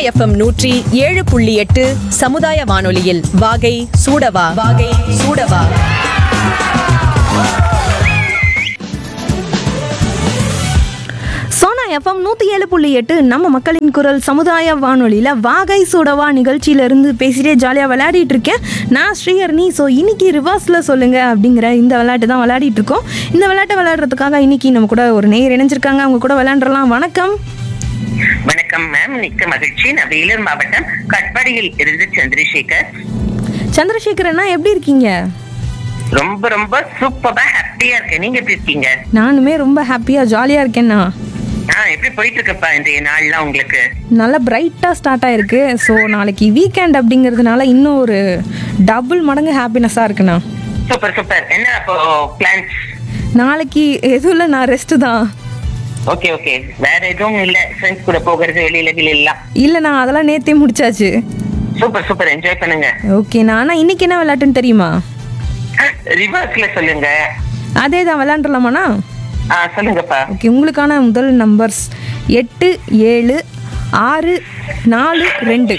FM நூற்றி ஏழு புள்ளி எட்டு சமுதாய வானொலியில் வாகை சூடவா வாகை சூடவா சோனா எஃப்எம் நூற்றி ஏழு புள்ளி எட்டு நம்ம மக்களின் குரல் சமுதாய வானொலியில் வாகை சூடவா நிகழ்ச்சியிலேருந்து பேசிட்டே ஜாலியாக விளையாடிட்டு இருக்கேன் நான் ஸ்ரீஹர்னி ஸோ இன்னைக்கு ரிவர்ஸில் சொல்லுங்க அப்படிங்கிற இந்த விளையாட்டு தான் விளையாடிட்டு இருக்கோம் இந்த விளையாட்டை விளையாடுறதுக்காக இன்னைக்கு நம்ம கூட ஒரு நேயர் இணைஞ்சிருக்காங்க அவங்க கூட விளையாண்டுறலாம் வணக்கம் வணக்கம் மேம் மிக்க மகிழ்ச்சி நான் வேலூர் மாவட்டம் கட்பாடியில் இருந்து சந்திரசேகர் சந்திரசேகரண்ணா எப்படி இருக்கீங்க ரொம்ப ரொம்ப சூப்பரா ஹாப்பியா இருக்கேன் நீங்க எப்படி இருக்கீங்க நானுமே ரொம்ப ஹாப்பியாக ஜாலியாக இருக்கேண்ணா ஆ எப்படி போயிட்டு இருக்குப்பா இன்றைய நாள்லாம் உங்களுக்கு நல்லா பிரைட்டாக ஸ்டார்ட் ஆயிருக்கு ஸோ நாளைக்கு வீக்கெண்ட் அப்படிங்கிறதுனால இன்னும் ஒரு டபுள் மடங்கு ஹாப்பினஸ்ஸாக இருக்குண்ணா சூப்பர் சூப்பர் என்ன அப்போ பிளான்ஸ் நாளைக்கு எதுவும் இல்லை நான் ரெஸ்ட்டு தான் ஓகே ஓகே வேற எதுவும் இல்ல ஃப்ரெண்ட்ஸ் கூட போகிறது வெளியில வெளியில இல்லைண்ணா அதெல்லாம் நேத்தே முடிச்சாச்சு சூப்பர் சூப்பர் என்ஜாய் பண்ணுங்க ஓகேண்ணா ஆனால் இன்னைக்கு என்ன விளையாட்டுன்னு தெரியுமா ரிவர்ஸ்ல சொல்லுங்க அதே தான் விளையாண்டுலாமாண்ணா ஆ சொல்லுங்கப்பா ஓகே உங்களுக்கான முதல் நம்பர்ஸ் எட்டு ஏழு ஆறு நாலு ரெண்டு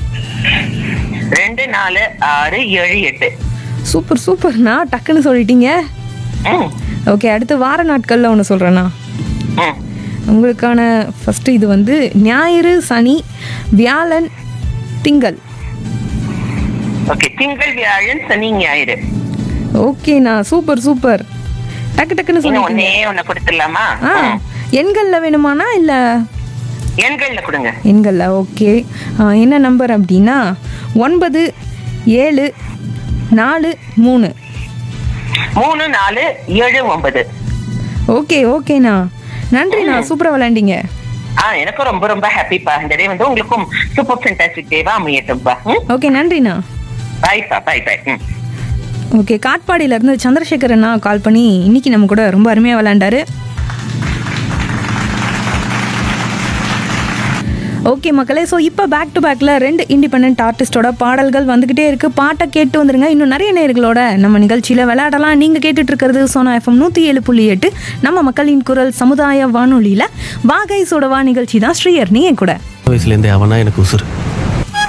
ரெண்டு நாலு ஆறு ஏழு எட்டு சூப்பர் சூப்பர்ண்ணா டக்குன்னு சொல்லிட்டீங்க ம் ஓகே அடுத்து வார நாட்களில் ஒன்று சொல்கிறேண்ணா ம் உங்களுக்கான ஃபஸ்ட்டு இது வந்து ஞாயிறு சனி வியாழன் திங்கள் ஓகே திங்கள் வியாழன் சனி ஞாயிறு ஓகேண்ணா சூப்பர் சூப்பர் டக்கு டக்குன்னு இன்னும் சொல்லிட்டீங்க ஒன்னே ஒண்ணு கொடுத்துடலாமா ஆ ம். எண்களில் வேணுமாண்ணா இல்லை எண்கள்ல கொடுங்க எண்களில் ஓகே என்ன நம்பர் அப்படின்னா ஒன்பது ஏழு நாலு மூணு மூணு நாலு ஏழு ஒன்பது ஓகே ஓகேண்ணா நன்றிண்ணா சூப்பராக விளையாண்டீங்க ஆ எனக்கும் ரொம்ப ரொம்ப ஹாப்பிப்பா இந்த டே வந்து உங்களுக்கும் சூப்பர் ஃபென்டாஸ்டிக் டேவா அமையட்டும்பா ஓகே நன்றிண்ணா பாய்ப்பா பாய் பாய் ம் ஓகே காட்பாடியிலேருந்து சந்திரசேகர் அண்ணா கால் பண்ணி இன்னைக்கு நம்ம கூட ரொம்ப அருமையாக விளையாண்டாரு ஓகே மக்களே ஸோ இப்போ பேக் டு பேக்கில் ரெண்டு இண்டிபெண்ட் ஆர்டிஸ்டோட பாடல்கள் வந்துக்கிட்டே இருக்குது பாட்டை கேட்டு வந்துருங்க இன்னும் நிறைய நேர்களோட நம்ம நிகழ்ச்சியில் விளையாடலாம் நீங்கள் கேட்டுட்டு இருக்கிறது சோனா எஃப்எம் நூற்றி ஏழு புள்ளி எட்டு நம்ம மக்களின் குரல் சமுதாய வானொலியில் வாகை சுடவா நிகழ்ச்சி தான் ஸ்ரீயர் நீ என் கூட வயசுலேருந்தே அவனா எனக்கு உசுறு